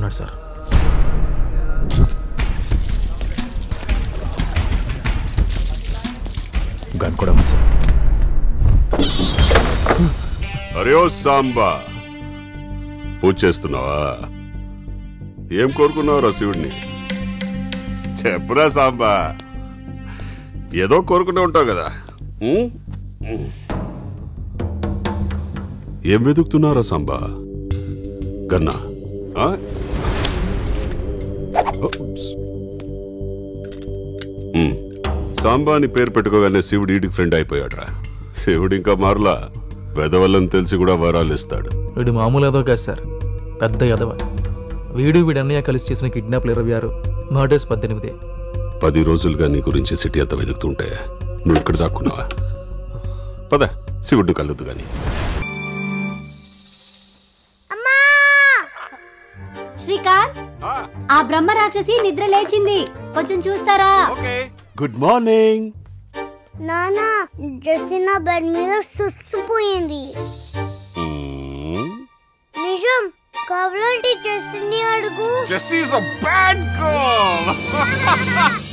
ఉన్నాడు sir gun కూడా ఉంది సార్ అరే ఓ సాంబా పూజ చేస్తున్నావా ఏం కోరుకున్నావురా శివుడిని చెప్పురా సాంబా ఏదో కోరుకుంటూ ఉంటావు కదా ఉం? ఉం. ఏం వెతుకుతున్నావురా సాంబా గన్నా ఆ? ఓప్స్. ఉం. సాంబా అని పేరు పెట్టుకోగానే శివుడు ఈడికి ఫ్రెండ్ అయిపోయాడురా శివుడు ఇంకా మారలా వెదవల్లని తెలిసి కూడా వరాలు ఇస్తాడు వీడు మామూలు ఏదో కాదు సార్ పెద్ద ఎదవ వీడు వీడు అన్నయ్య కలిసి చేసిన కిడ్నాప్లు ఇరవై ఆరు మర్డర్స్ పద్దెనిమిది పది రోజులుగా నీ గురించి సిటీ అంతా వెతుకుతుంటే నువ్వు ఇక్కడ దాక్కున్నావా పద శివుడిని కలదు గాని అమ్మా శ్రీకాంత్ ఆ బ్రహ్మ రాక్షసి నిద్ర లేచింది కొంచెం చూస్తారా గుడ్ మార్నింగ్ నానా జస్టిన్ నా బెడ్ మీద సుస్తుపోయింది నిజం కావాలంటే జస్టిన్ అడుగు just is a bad girl